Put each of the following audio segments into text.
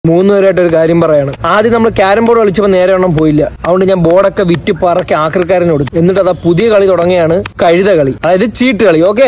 മൂന്നുപേരായിട്ട് ഒരു കാര്യം പറയാണ് ആദ്യം നമ്മൾ ക്യാരം ബോർഡ് കളിച്ചപ്പോൾ നേരെ ഒന്നും പോയില്ല അതുകൊണ്ട് ഞാൻ ബോർഡൊക്കെ വിറ്റ് പറക്കി ആക്രിക്കാരന് കൊടുത്തു എന്നിട്ട് അതാ പുതിയ കളി തുടങ്ങിയാണ് കഴുത കളി അതായത് ചീട്ട് കളി ഓക്കെ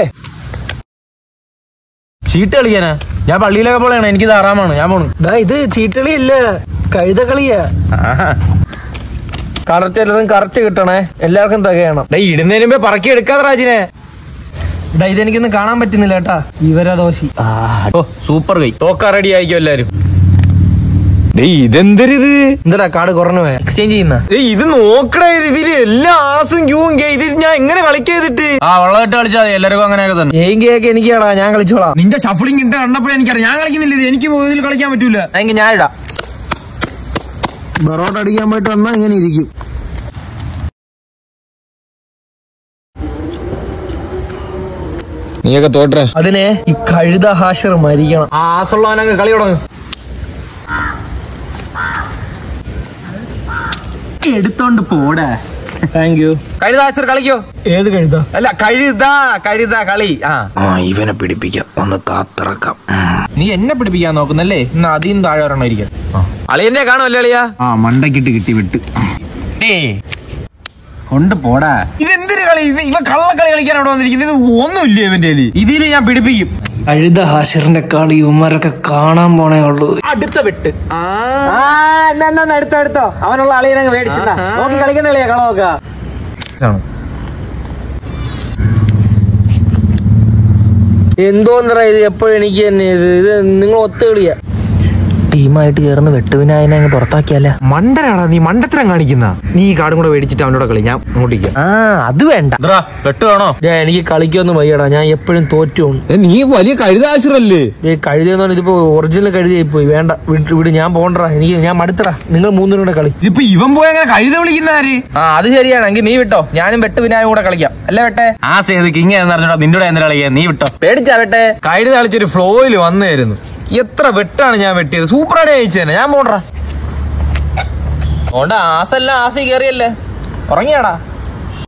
ചീട്ട് കളിക്കാനാ ഞാൻ പള്ളിയിലൊക്കെ പോലെയാണ് എനിക്ക് ആറാമാണ് ഞാൻ പോണു ഇത് ചീട്ടളി അല്ല കഴുത കളിയാ കറക്റ്റ് എല്ലാവരും കറക്റ്റ് കിട്ടണേ എല്ലാവർക്കും തികയണം ഡേ ഇടുന്നതിന് മുമ്പേ പറക്കി എടുക്കാതെ രാജിനെ ഡാ ഇതെനിക്കൊന്നും കാണാൻ പറ്റുന്നില്ല കേട്ടാ ഇവരാ ദോശി ഓ സൂപ്പർ കൈ തോക്കാ റെഡി ആയിക്കോ എല്ലാരും ഡേ ഇതെന്തരിത് എന്താ കാർഡ് കുറഞ്ഞു പോയാ എക്സ്ചേഞ്ച് ചെയ്യുന്ന ഏയ് ഇത് നോക്കടേ ഇതില് എല്ലാ ആസും ക്യൂവും ഇത് ഞാൻ എങ്ങനെ കളിക്കരുതിട്ട് ആ വെള്ളമിട്ട് കളിച്ചാൽ മതി എല്ലാവർക്കും അങ്ങനെയൊക്കെ തന്നെ ഗെയിം കേക്ക് എനിക്കാടാ ഞാൻ കളിച്ചോളാം നിന്റെ ഷഫ്ലിംഗ് ഇട്ട് കണ്ടപ്പോഴേ എനിക്കറിയാം ഞാൻ കളിക്കുന്നില്ല ഇത് എനിക്ക് ഇതിൽ കളിക്കാൻ പറ്റൂല എങ്കിൽ ഞാൻ ഇടാം ബറോട്ട അടിക്കാൻ പോയിട്ട് വന്നാ ഇങ്ങനെ ഇരിക്കും നീയൊക്കെ തോട്ടെ അതിനെ ഈ കഴുത ഹാഷർ മരിക്കണം ആ ആസുള്ളവനൊക്കെ കളി തുടങ്ങും എടുത്തോണ്ട് പോടാ താങ്ക് യു കഴുതാശ്വർ കളിക്കോ ഏത് കഴുത അല്ല കഴുതാ കഴുതാ കളി ആ ആ ഇവനെ പിടിപ്പിക്കാം ഒന്ന് കാത്തിറക്കാം നീ എന്നെ പിടിപ്പിക്കാൻ നോക്കുന്നല്ലേ ഇന്ന് അതിൽ താഴെ ഒരെണ്ണം ഇരിക്കാം അളിയന്നെ കാണുമല്ലേ അളിയാ ആ മണ്ടക്കിട്ട് കിട്ടി വിട്ട് കൊണ്ട് പോടാ ഇതെന്തൊരു കളി ഇവ- ഇവൻ കള്ളക്കളി കളിക്കാൻ അവിടെ വന്നിരിക്കുന്നത് ഇത് ഒന്നുമില്ല ഇവന്റെ ഇതിൽ ഞാൻ പിടിപ്പിക്കും കഴുത ഹാഷറിന്റെ കളി ഉമ്മരൊക്കെ കാണാൻ പോണേ ഉള്ളൂ അടുത്ത വെട്ട് അടുത്തോ അടുത്തോ അവനുള്ള അളിയനങ്ങ് മേടിച്ചാ നോക്കി കളിക്കുന്ന കളിയാ കളമൊക്കെ എന്തോന്നറ ഇത് എപ്പോഴും എനിക്ക് തന്നെ ഇത് ഇത് നിങ്ങൾ ഒത്തു കളിയാ ടീമായിട്ട് ചേർന്ന് വെട്ടുവിനായനെ അങ്ങ് പുറത്താക്കിയല്ല മണ്ടനാടാ നീ മണ്ടത്തരം കാണിക്കുന്ന നീ ഈ കാർഡും കൂടെ മേടിച്ചിട്ട് അവനോട് കളി ഞാൻ അങ്ങോട്ടേക്ക് ആ അത് വേണ്ട വെട്ട് വേണോ ഞാൻ എനിക്ക് കളിക്കൊന്നും വയ്യടാ ഞാൻ എപ്പോഴും തോറ്റു പോകും നീ വലിയ കഴുതാശ്വരല്ലേ ഈ കഴുതെന്ന് പറഞ്ഞാൽ ഇതിപ്പോ ഒറിജിനൽ കഴുതിയായി പോയി വേണ്ട വിട്ട് വിട് ഞാൻ പോണ്ടടാ എനിക്ക് ഞാൻ മടുത്തടാ നിങ്ങൾ മൂന്നിനും കൂടെ കളി ഇതിപ്പോ ഇവൻ പോയി അങ്ങനെ കഴുത വിളിക്കുന്ന ആര് ആ അത് ശരിയാണ് എങ്കിൽ നീ വിട്ടോ ഞാനും വെട്ടുവിനായും കൂടെ കളിക്കാം അല്ലേ വെട്ടെ ആ സേത് കിങ് എന്ന് പറഞ്ഞോ നിന്റെ കൂടെ എന്തിനാ കളിക്കാൻ നീ വിട്ടോ പേടിച്ചാ വെട്ടെ കഴുത കളിച്ചൊരു ഫ്ലോയില് വന്നായിരുന്നു എത്ര വെട്ടാണ് ഞാൻ വെട്ടിയത് സൂപ്പറായിട്ട് അയച്ചേനെ ഞാൻ പോണ്ടാ അതുകൊണ്ട് ആസല്ല ആസി കേറിയല്ലേ ഉറങ്ങിയാടാ